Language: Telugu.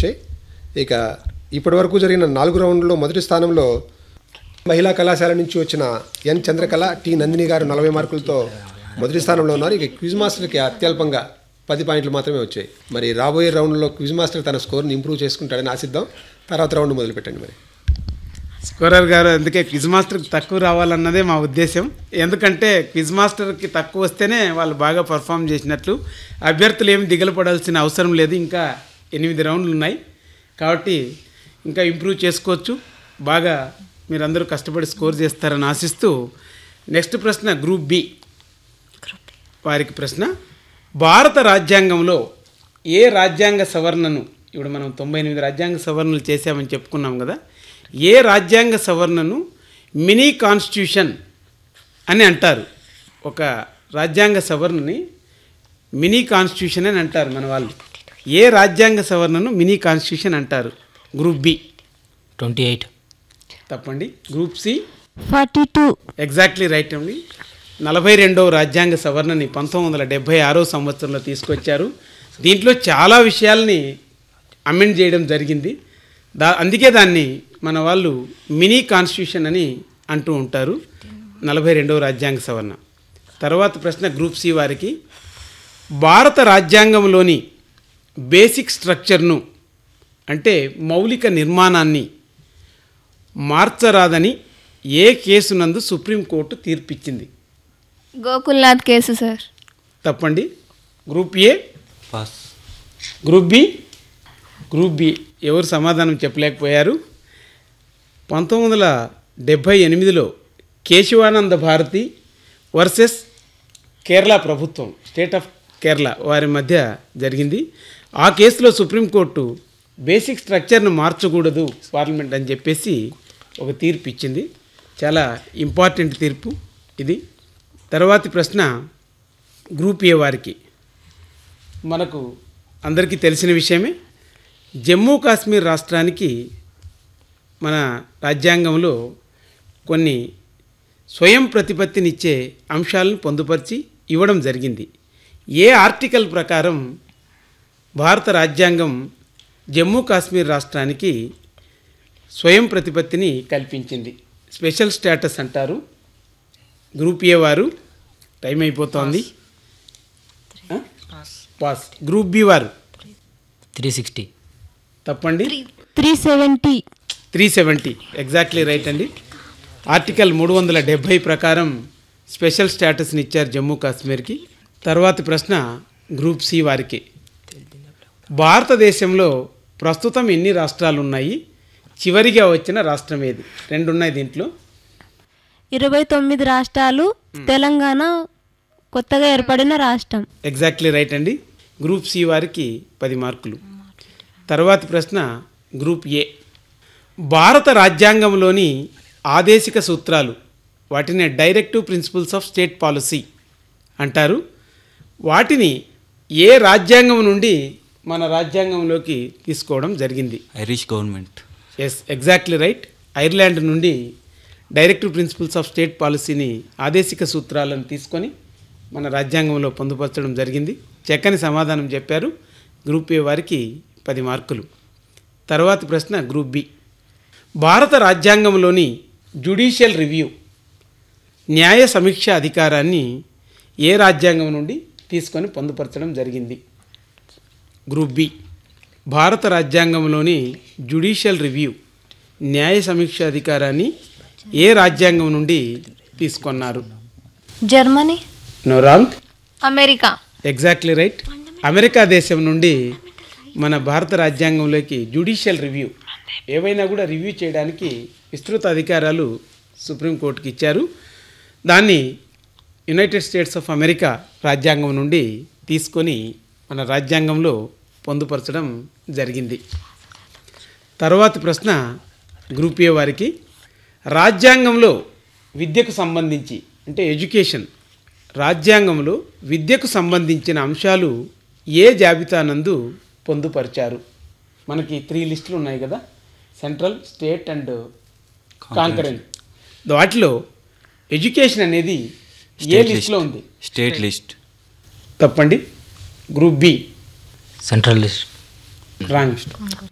వచ్చాయి ఇక ఇప్పటి వరకు జరిగిన నాలుగు రౌండ్లో మొదటి స్థానంలో మహిళా కళాశాల నుంచి వచ్చిన ఎన్ చంద్రకళ టి నందిని గారు నలభై మార్కులతో మొదటి స్థానంలో ఉన్నారు ఇక క్విజ్ మాస్టర్కి అత్యల్పంగా పది పాయింట్లు మాత్రమే వచ్చాయి మరి రాబోయే రౌండ్లో క్విజ్ మాస్టర్ తన స్కోర్ని ఇంప్రూవ్ చేసుకుంటాడని ఆశిద్దాం తర్వాత రౌండ్ మొదలు పెట్టండి మరి స్కోరర్ గారు అందుకే క్విజ్ మాస్టర్కి తక్కువ రావాలన్నదే మా ఉద్దేశం ఎందుకంటే క్విజ్ మాస్టర్కి తక్కువ వస్తేనే వాళ్ళు బాగా పర్ఫామ్ చేసినట్లు అభ్యర్థులు ఏమి దిగులు పడాల్సిన అవసరం లేదు ఇంకా ఎనిమిది రౌండ్లు ఉన్నాయి కాబట్టి ఇంకా ఇంప్రూవ్ చేసుకోవచ్చు బాగా మీరందరూ కష్టపడి స్కోర్ చేస్తారని ఆశిస్తూ నెక్స్ట్ ప్రశ్న గ్రూప్ బి వారికి ప్రశ్న భారత రాజ్యాంగంలో ఏ రాజ్యాంగ సవరణను ఇప్పుడు మనం తొంభై ఎనిమిది రాజ్యాంగ సవరణలు చేశామని చెప్పుకున్నాం కదా ఏ రాజ్యాంగ సవరణను మినీ కాన్స్టిట్యూషన్ అని అంటారు ఒక రాజ్యాంగ సవరణని మినీ కాన్స్టిట్యూషన్ అని అంటారు మన వాళ్ళు ఏ రాజ్యాంగ సవరణను మినీ కాన్స్టిట్యూషన్ అంటారు గ్రూప్ బి ట్వంటీ ఎయిట్ తప్పండి group C forty two exactly right అండి నలభై రెండవ రాజ్యాంగ సవరణని పంతొమ్మిది వందల డెబ్భై ఆరో సంవత్సరంలో తీసుకొచ్చారు దీంట్లో చాలా విషయాల్ని అమెండ్ చేయడం జరిగింది దా అందుకే దాన్ని మన వాళ్ళు మినీ కాన్స్టిట్యూషన్ అని అంటూ ఉంటారు నలభై రెండవ రాజ్యాంగ సవరణ తర్వాత ప్రశ్న గ్రూప్ సి వారికి భారత రాజ్యాంగంలోని బేసిక్ స్ట్రక్చర్ను అంటే మౌలిక నిర్మాణాన్ని మార్చరాదని ఏ కేసునందు సుప్రీంకోర్టు తీర్పిచ్చింది గోకుల్నాథ్ కేసు సార్ తప్పండి group A pass group B group B ఎవరు సమాధానం చెప్పలేకపోయారు పంతొమ్మిది వందల డెబ్భై ఎనిమిదిలో కేశవానంద భారతి వర్సెస్ కేరళ ప్రభుత్వం స్టేట్ ఆఫ్ కేరళ వారి మధ్య జరిగింది ఆ కేసులో సుప్రీంకోర్టు బేసిక్ స్ట్రక్చర్ను మార్చకూడదు పార్లమెంట్ అని చెప్పేసి ఒక తీర్పు ఇచ్చింది చాలా ఇంపార్టెంట్ తీర్పు ఇది తర్వాతి ప్రశ్న గ్రూప్ ఏ వారికి మనకు అందరికీ తెలిసిన విషయమే జమ్మూ కాశ్మీర్ రాష్ట్రానికి మన రాజ్యాంగంలో కొన్ని స్వయం ప్రతిపత్తినిచ్చే అంశాలను పొందుపరిచి ఇవ్వడం జరిగింది ఏ ఆర్టికల్ ప్రకారం భారత రాజ్యాంగం జమ్మూ కాశ్మీర్ రాష్ట్రానికి స్వయం ప్రతిపత్తిని కల్పించింది స్పెషల్ స్టేటస్ అంటారు గ్రూప్ ఏ వారు టైం అయిపోతోంది ఆ? పాస్ గ్రూప్ బి వారు త్రీ సిక్స్టీ తప్పండి three seventy three seventy exactly right అండి ఆర్టికల్ మూడు వందల డెబ్భై ప్రకారం స్పెషల్ స్టేటస్ని ఇచ్చారు జమ్మూ కాశ్మీర్కి తర్వాతి ప్రశ్న గ్రూప్ సి వారికి భారతదేశంలో ప్రస్తుతం ఎన్ని రాష్ట్రాలు ఉన్నాయి చివరిగా వచ్చిన రాష్ట్రం ఏది రెండు ఉన్నాయి దీంట్లో ఇరవై తొమ్మిది రాష్ట్రాలు తెలంగాణ కొత్తగా ఏర్పడిన రాష్ట్రం ఎగ్జాక్ట్లీ రైట్ అండి గ్రూప్ సి వారికి పది మార్కులు తర్వాతి ప్రశ్న గ్రూప్ ఏ భారత రాజ్యాంగంలోని ఆదేశిక సూత్రాలు వాటిని directive principles of state policy అంటారు వాటిని ఏ రాజ్యాంగం నుండి మన రాజ్యాంగంలోకి తీసుకోవడం జరిగింది Irish government yes exactly right Ireland నుండి డైరెక్టివ్ ప్రిన్సిపల్స్ ఆఫ్ స్టేట్ పాలసీని ఆదేశిక సూత్రాలను తీసుకొని మన రాజ్యాంగంలో పొందుపరచడం జరిగింది చక్కని సమాధానం చెప్పారు గ్రూప్ ఏ వారికి పది మార్కులు తర్వాతి ప్రశ్న గ్రూప్ బి భారత రాజ్యాంగంలోని జ్యుడిషియల్ రివ్యూ న్యాయ సమీక్ష అధికారాన్ని ఏ రాజ్యాంగం నుండి తీసుకొని పొందుపరచడం జరిగింది గ్రూప్ బి భారత రాజ్యాంగంలోని జ్యుడిషియల్ రివ్యూ న్యాయ సమీక్ష అధికారాన్ని ఏ రాజ్యాంగం నుండి తీసుకున్నారు Germany no wrong America exactly right America దేశం నుండి మన భారత రాజ్యాంగంలోకి జ్యుడిషియల్ రివ్యూ ఏవైనా కూడా రివ్యూ చేయడానికి విస్తృత అధికారాలు సుప్రీంకోర్టుకి ఇచ్చారు దాన్ని యునైటెడ్ స్టేట్స్ ఆఫ్ అమెరికా రాజ్యాంగం నుండి తీసుకొని మన రాజ్యాంగంలో పొందుపరచడం జరిగింది తర్వాతి ప్రశ్న గ్రూప్ ఏ వారికి రాజ్యాంగంలో విద్యకు సంబంధించి అంటే ఎడ్యుకేషన్ రాజ్యాంగంలో విద్యకు సంబంధించిన అంశాలు ఏ జాబితా నందు పొందుపరిచారు మనకి త్రీ లిస్టులు ఉన్నాయి కదా సెంట్రల్ స్టేట్ అండ్ కాంకరెంట్ వాటిలో ఎడ్యుకేషన్ అనేది ఏ State లిస్ట్లో list. ఉంది స్టేట్ లిస్ట్ తప్పండి group B central list wrong